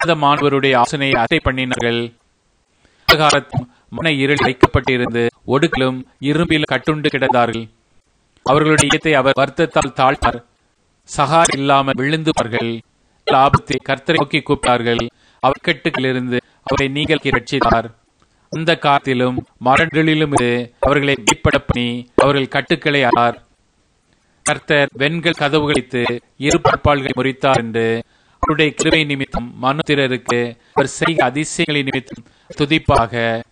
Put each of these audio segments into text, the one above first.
மாணவருடைய ஆசனையை அசை பண்ணினார்கள் அந்தகாரத்தும் மன இருள் வைக்கப்பட்டிருந்து ஒடுக்கிலும் இரும்பிலும் கட்டுண்டு கிடந்தார்கள் அவர்களுடைய ஈயத்தை அவர் வருத்தத்தால் தாழ்த்தார் சகார் இல்லாமல் விழுந்துப்பார்கள் ஆபத்தை கர்த்தரை நோக்கி கூப்பிட்டார்கள் அவர் கட்டுகளிலிருந்து அவரை நீங்கள் ரட்சித்தார் அந்த காலத்திலும் மரங்களிலும் இருந்து அவர்களை வெளிப்பட பண்ணி அவர்கள் கட்டுக்களை ஆர் கர்த்தர் வெண்கல் கதவுகளித்து இரு பற்பால்களை முறித்தார் என்று அவருடைய கிருபை நிமித்தம் மனுத்திரருக்கு அவர் செய்க அதிசயங்களை நிமித்தம் துதிப்பாக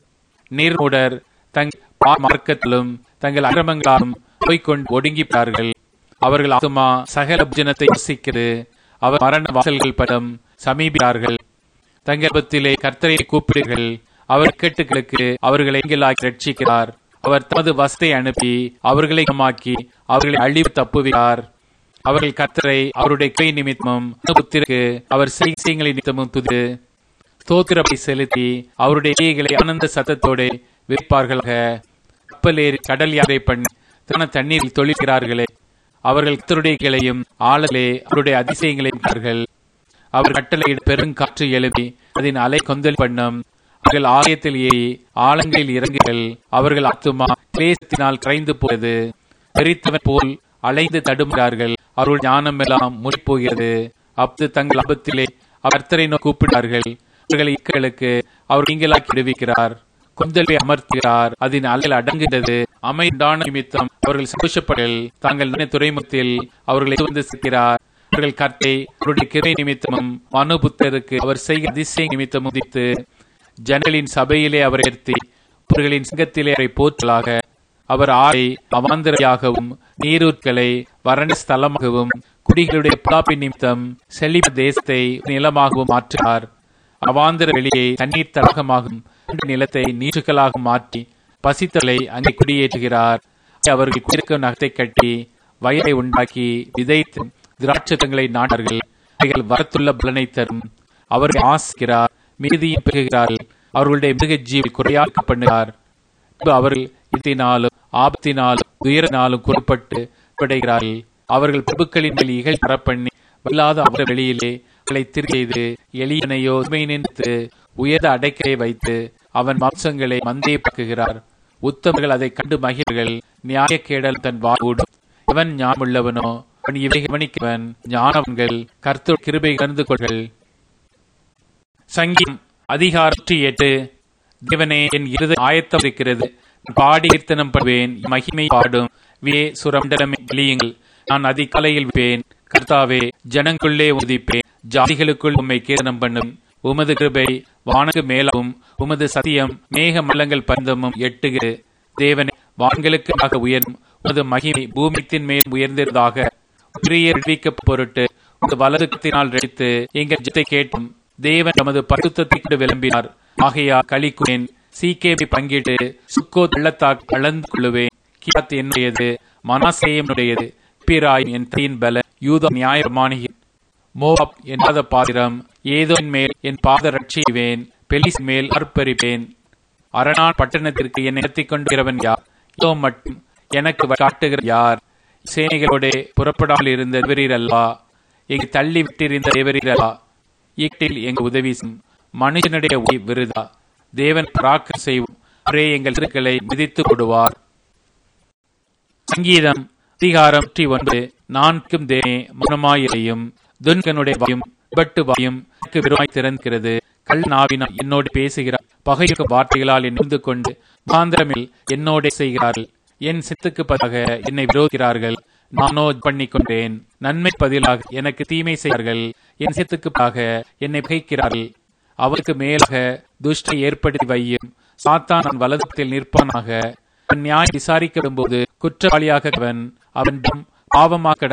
நீர்மூடர் தங்கள் பா- மார்க்கத்திலும் தங்கள் அக்கிரமங்களாலும் போய்க்கொண்டு ஒடுங்கிப்பார்கள் அவர்கள் ஆத்துமா சகல புஜனத்தை யோசிக்கிறது அவர் மரண வாசல்கள் படம் சமீபித்தார்கள் தங்கள் பத்திலே கர்த்தரை கூப்பிடுங்கள் அவர் கேட்டுகளுக்கு அவர்களை எங்களாக்கி ரட்சிக்கிறார் அவர் தமது வசத்தை அனுப்பி அவர்களை கமாக்கி அவர்களை அழிவு தப்புவித்தார் அவர்கள் கர்த்தரை அவருடைய கை நிமித்தமும் புத்திற்கு அவர் செய்களை நிமித்தமும் துது ஸ்தோத்திரப்பை செலுத்தி அவருடைய கைகளை ஆனந்த சத்தத்தோடு விற்பார்களாக கப்பலேறி கடல் யாரை பண்ணி தன தண்ணீரில் தொழில்கிறார்களே அவர்கள் கர்த்தருடைய கிளையும் ஆளலே அவருடைய அதிசயங்களை விட்டார்கள் அவர் கட்டளையிட பெருங்காற்று எழுப்பி அதன் அலை கொந்தல் பண்ணும் அவர்கள் ஆலயத்தில் ஏறி ஆழங்களில் இறங்குகள் அவர்கள் ஆத்துமா கிளேசத்தினால் கரைந்து போகிறது வெறித்தவன் போல் அலைந்து தடுமாறார்கள் அவர்கள் ஞானம் எல்லாம் முடிப்போகிறது அப்போது தங்கள் ஆபத்திலே அவர் கர்த்தரை நோக்கி கூப்பிட்டார்கள் அவர்கள் இக்களுக்கு அவர் நீங்களாக்கி விடுவிக்கிறார் கொந்தலை அமர்த்துகிறார் அதன் அலையில் அடங்குகிறது அமைந்தான நிமித்தம் அவர்கள் சந்தோஷப்படல் தாங்கள் நினைத்த துறைமுகத்தில் அவர்களை வந்து சிக்கிறார் அவர்கள் கர்த்தை அவருடைய கிரை நிமித்தமும் மனுபுத்தருக்கு அவர் செய்ய அதிசய நிமித்தம் உதித்து ஜனலின் சபையிலே அவர் ஏற்றி அவர்களின் சிங்கத்திலே அவரை போற்றலாக அவர் ஆறை அவாந்தரையாகவும் நீரூற்களை வறண்ட ஸ்தலமாகவும் குடிகளுடைய புலாப்பின் நிமித்தம் செழிப்பு தேசத்தை நிலமாகவும் மாற்றினார் அவாந்தர வெளியை தண்ணீர் தடாகமாகும் நிலத்தை நீற்றுகளாக மாற்றி பசித்தலை அங்கே குடியேற்றுகிறார் அவர்கள் குடியிருக்கும் நகத்தை கட்டி வயலை உண்டாக்கி விதைத்து திராட்சதங்களை நாட்டார்கள் அவைகள் வரத்துள்ள பலனை தரும் அவரை ஆசிக்கிறார் மீதியை பெறுகிறார்கள் அவர்களுடைய மிருக ஜீவி குறையாக்க பண்ணுகிறார் பின்பு அவர்கள் இதனாலும் ஆபத்தினாலும் துயரனாலும் குறிப்பிட்டு விடைகிறார்கள் அவர்கள் பிரபுக்களின் மேல் இகழ் தரப்பண்ணி வல்லாத அவர் வெளியிலே அவளை திருச்செய்து எளியனையோ உண்மை நின்று உயர்ந்த அடைக்கலை வைத்து அவன் மாம்சங்களை மந்தையை பக்குகிறார் உத்தமர்கள் அதை கண்டு மகிழ்கள் நியாயக்கேடல் தன் வாடும் எவன் ஞானமுள்ளவனோ அவன் இவை கவனிக்கவன் ஞானவன்கள் கர்த்தர் கிருபை கலந்து கொள்கள் சங்கீதம் அதிகாரத்தி எட்டு தேவனே என் இருது ஆயத்தம் இருக்கிறது பாடி கீர்த்தனம் படுவேன் மகிமை பாடும் வே சுரமண்டலமே வெளியுங்கள் நான் அதிகாலையில் விப்பேன் கர்த்தாவே ஜனங்குள்ளே உதிப்பேன் ஜாதிகளுக்குள் உம்மை கீர்த்தனம் பண்ணும் உமது கிருபை வானகு மேலாவும் உமது சத்தியம் மேக மல்லங்கள் பந்தமும் எட்டுகிறது தேவனே வான்களுக்காக உயரும் உமது மகிமை பூமித்தின் மேல் உயர்ந்திருந்ததாக பிரிய விடுவிக்க பொருட்டு உமது வலதுக்கத்தினால் ரடித்து எங்கள் ஜத்தை கேட்டும் தேவன் தமது பரிசுத்தத்தை கொண்டு விளம்பினார் ஆகையா களிக்குவேன் சீக்கேபி பங்கிட்டு சுக்கோ வெள்ளத்தாக் கலந்து கொள்ளுவேன் கியாத் என்னுடையது மனாசேயனுடையது பிராய் என் தையின் பல யூத நியாய பிரமாணிகள் மோவாப் என்னாத பாத்திரம் ஏதோ மேல் என் பாத ரட்சிவேன் பெலிஸ் மேல் அர்ப்பரிப்பேன் அரணான் பட்டணத்திற்கு என்னை நடத்திக் கொண்டிருக்கிறவன் யார் இதோ மட்டும் எனக்கு வழி காட்டுகிற யார் சேனைகளோட புறப்படாமல் இருந்த தேவரீரல்லா எங்கு தள்ளி விட்டிருந்த தேவரீரல்லா ஈட்டில் எங்க உதவி செய்யும். மனுஷனுடைய உதவி விருதா தேவன் பிராக்கம் செய்வோம் அவரே எங்கள் திருக்களை மிதித்து கொடுவார் சங்கீதம் அதிகாரம் நூற்றி ஒன்பது நான்கும் தேனே மௌனமாயிரையும் துன்கனுடைய வாயும் பட்டு வாயும் எனக்கு விரோமாய் திறக்கிறது கல் நாவினால் என்னோடு பேசுகிறார் பகைக்கு வார்த்தைகளால் என்னை கொண்டு மாந்திரமில் என்னோட செய்கிறார்கள் என் சித்துக்கு பதிலாக என்னை விரோதிக்கிறார்கள் நானோ பண்ணிக் கொண்டேன் நன்மை பதிலாக எனக்கு தீமை செய்கிறார்கள் என் சித்துக்கு பதிலாக என்னை பகைக்கிறார்கள் அவருக்கு மேலாக துஷ்டை ஏற்படுத்தி வையும் சாத்தான் அவன் வலதத்தில் நிற்பானாக அவன் நியாயம் விசாரிக்கப்படும் போது குற்றவாளியாக அவன் அவன் பாவமாக்க